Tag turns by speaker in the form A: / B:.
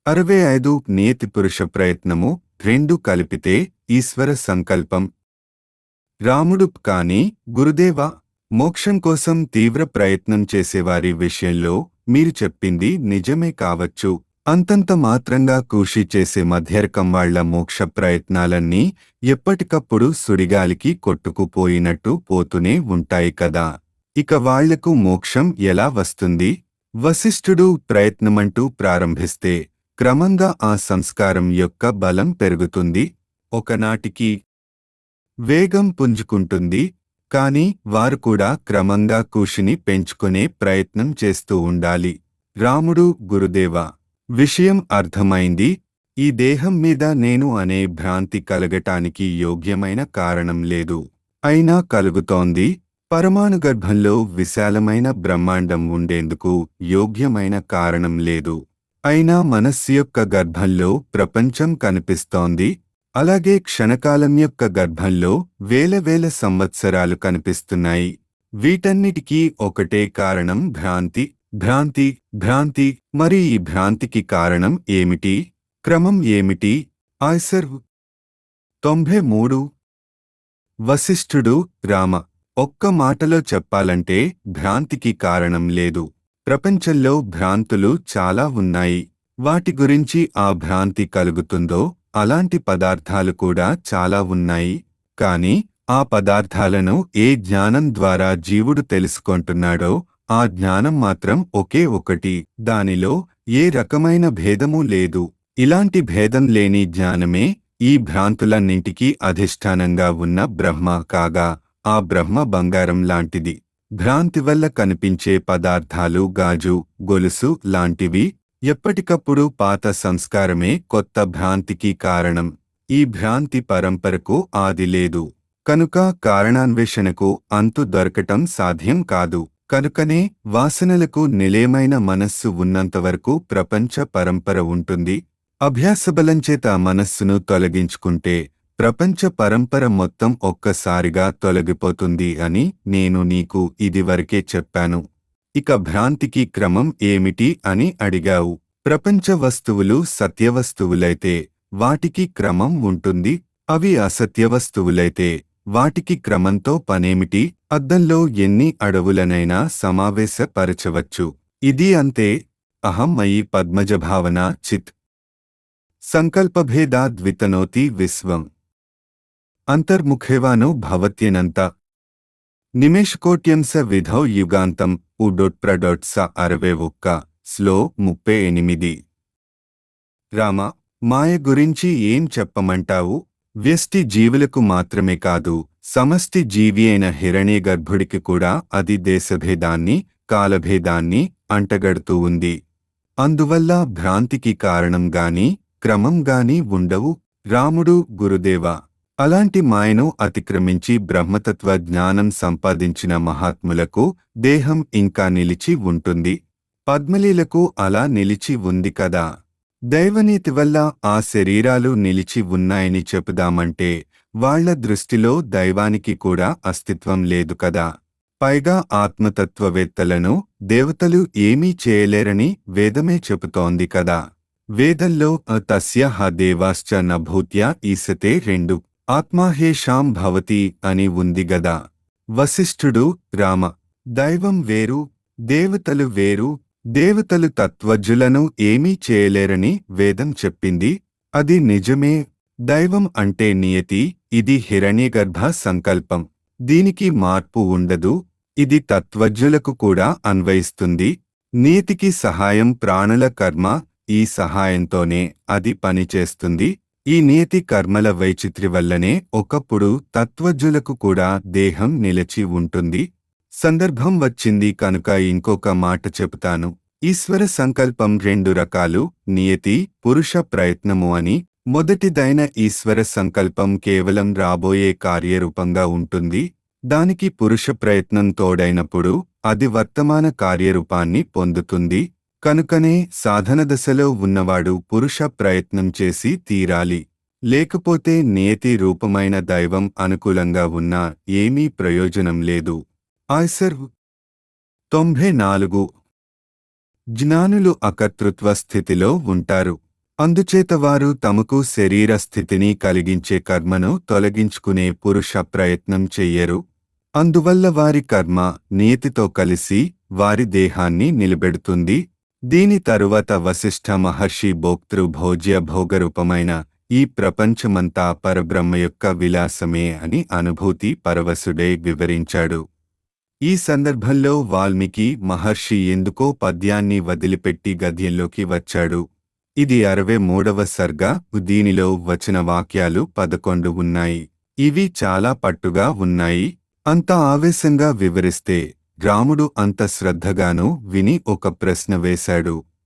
A: అరవై ఐదు నియతి పురుష ప్రయత్నము రెండు కలిపితే ఈశ్వర సంకల్పం రాముడు కాని గురుదేవ మోక్షం కోసం తీవ్ర ప్రయత్నం చేసేవారి విషయంలో మీరు చెప్పింది నిజమే కావచ్చు అంతంత మాత్రంగా కృషి చేసే మధ్యరకం వాళ్ల మోక్ష ప్రయత్నాలన్నీ ఎప్పటికప్పుడు సుడిగాలికి కొట్టుకుపోయినట్టు పోతూనే ఉంటాయి కదా ఇక వాళ్లకు మోక్షం ఎలా వస్తుంది వశిష్ఠుడు ప్రయత్నమంటూ ప్రారంభిస్తే క్రమంగా ఆ సంస్కారం యొక్క బలం పెరుగుతుంది ఒకనాటికి వేగం పుంజుకుంటుంది కాని వారు కూడా క్రమంగా కృషిని పెంచుకునే ప్రయత్నం చేస్తూ ఉండాలి రాముడు గురుదేవ విషయం అర్థమైంది ఈ దేహం మీద నేను అనే భ్రాంతి కలగటానికి యోగ్యమైన కారణం లేదు అయినా కలుగుతోంది పరమాణు గర్భంలో విశాలమైన బ్రహ్మాండం ఉండేందుకు యోగ్యమైన కారణం లేదు అయినా మనస్సు యొక్క గర్భంలో ప్రపంచం కనిపిస్తోంది అలాగే క్షణకాలం యొక్క గర్భంలో వేల వేల సంవత్సరాలు కనిపిస్తున్నాయి వీటన్నిటికీ ఒకటే కారణం భ్రాంతి భ్రాంతి భ్రాంతి మరి ఈ భ్రాంతికి కారణం ఏమిటి క్రమం ఏమిటి ఆయ్సర్ తొంభై మూడు వశిష్ఠుడు రామ ఒక్క మాటలో చెప్పాలంటే భ్రాంతికి కారణం లేదు ప్రపంచంలో భ్రాంతులు చాలా ఉన్నాయి వాటి గురించి ఆ భ్రాంతి కలుగుతుందో అలాంటి పదార్థాలు కూడా చాలా ఉన్నాయి కాని ఆ పదార్థాలను ఏ జ్ఞానం ద్వారా జీవుడు తెలుసుకుంటున్నాడో ఆ జ్ఞానం మాత్రం ఒకే ఒకటి దానిలో ఏ రకమైన భేదమూ లేదు ఇలాంటి భేదం లేని జ్ఞానమే ఈ భ్రాంతులన్నింటికీ అధిష్టానంగా ఉన్న బ్రహ్మ కాగా ఆ బ్రహ్మ బంగారం లాంటిది భ్రాంతి వల్ల కనిపించే పదార్థాలు గాజు గొలుసు లాంటివి ఎప్పటికప్పుడు పాత సంస్కారమే కొత్త భ్రాంతికి కారణం ఈ భ్రాంతి పరంపరకు ఆది లేదు కనుక కారణాన్వేషణకు అంతు దొరకటం సాధ్యం కాదు కనుకనే వాసనలకు నిలేమైన మనస్సు ఉన్నంతవరకు ప్రపంచ పరంపర ఉంటుంది అభ్యాసబలంచేత మనస్సును తొలగించుకుంటే ప్రపంచ పరంపర మొత్తం ఒక్కసారిగా తొలగిపోతుంది అని నేను నీకు ఇదివరకే చెప్పాను ఇక భ్రాంతికి క్రమం ఏమిటి అని అడిగావు ప్రపంచ వస్తువులు సత్యవస్తువులైతే వాటికి క్రమం ఉంటుంది అవి అసత్య వస్తువులైతే వాటికి క్రమంతో పనేమిటి అద్దంలో ఎన్ని అడవులనైనా సమావేశపరచవచ్చు ఇది అంతే అహం మయి పద్మజభావన చిత్ సంకల్పభేదా ద్వితనోతి విశ్వం అంతర్ముఖేవానో భవత్యనంత నిమేషకోట్యంస విధౌ యుగాంతం ఉడొట్ ప్రడొట్ స అరవై ఒక్క స్లో ముప్పై ఎనిమిది రామ మాయ గురించి ఏం చెప్పమంటావు వ్యష్టి జీవులకు మాత్రమే కాదు సమష్టి జీవి అయిన హిరణ్య గర్భుడికి కూడా అది దేశభేదాన్ని కాలభేదాన్ని అంటగడుతూ ఉంది అందువల్ల భ్రాంతికి కారణం గాని క్రమం గాని ఉండవు రాముడు గురుదేవ అలాంటి మాయను అతిక్రమించి బ్రహ్మతత్వ జ్ఞానం సంపాదించిన మహాత్ములకు దేహం ఇంకా నిలిచి ఉంటుంది పద్మలీలకు అలా నిలిచి ఉంది కదా దైవనీతి వల్ల ఆ శరీరాలు నిలిచి ఉన్నాయని చెబుదామంటే వాళ్ల దృష్టిలో దైవానికి కూడా అస్తిత్వం లేదు కదా పైగా ఆత్మతత్వవేత్తలను దేవతలు ఏమీ చేయలేరని వేదమే చెబుతోంది కదా వేదంలో తస్య హ దేవాశ్చ నభూత్య ఈసతే రెండు ఆత్మాహేషాం భవతి అని ఉంది గదా వశిష్ఠుడు రామ దైవం వేరు దేవతలు వేరు దేవతలు తత్వజ్జులను ఏమీ చేయలేరని వేదం చెప్పింది అది నిజమే దైవం అంటే నియతి ఇది హిరణ్యగర్భ సంకల్పం దీనికి మార్పు ఉండదు ఇది తత్వజ్జులకు కూడా అన్వయిస్తుంది నీతికి సహాయం ప్రాణుల కర్మ ఈ సహాయంతోనే అది పనిచేస్తుంది ఈ నియతి కర్మల వైచిత్రి వల్లనే ఒకప్పుడు తత్వజ్జులకు కూడా దేహం నిలిచి ఉంటుంది సందర్భం వచ్చింది కనుక ఇంకొక మాట చెబుతాను ఈశ్వర సంకల్పం రెండు రకాలు నియతి పురుష ప్రయత్నము అని మొదటిదైన ఈశ్వర సంకల్పం కేవలం రాబోయే కార్యరూపంగా ఉంటుంది దానికి పురుష ప్రయత్నం తోడైనప్పుడు అది వర్తమాన కార్యరూపాన్ని పొందుతుంది కనుకనే సాధన దశలో ఉన్నవాడు పురుష ప్రయత్నం చేసి తీరాలి లేకపోతే నియతి రూపమైన దైవం అనుకూలంగా ఉన్నా ఏమీ ప్రయోజనం లేదు ఆయ్సర్ తొంభై నాలుగు జ్ఞానులు అకర్తృత్వ స్థితిలో ఉంటారు అందుచేత వారు తమకు శరీర స్థితిని కలిగించే కర్మను తొలగించుకునే పురుష ప్రయత్నం చెయ్యరు అందువల్ల వారి కర్మ నియతితో కలిసి వారి దేహాన్ని నిలబెడుతుంది దీని తరువాత వశిష్ఠ మహర్షి భోక్తృ భోజ్య భోగరూపమైన ఈ ప్రపంచమంతా పరబ్రహ్మ యొక్క విలాసమే అని అనుభూతి పరవశుడే వివరించాడు ఈ సందర్భంలో వాల్మీకి మహర్షి ఎందుకో పద్యాన్ని వదిలిపెట్టి గద్యంలోకి వచ్చాడు ఇది అరవై మూడవ సర్గ దీనిలో వచన వాక్యాలు పదకొండు ఉన్నాయి ఇవి చాలా పట్టుగా ఉన్నాయి అంత ఆవేశంగా వివరిస్తే రాముడు అంత శ్రద్ధగాను విని ఒక ప్రశ్న వేశాడు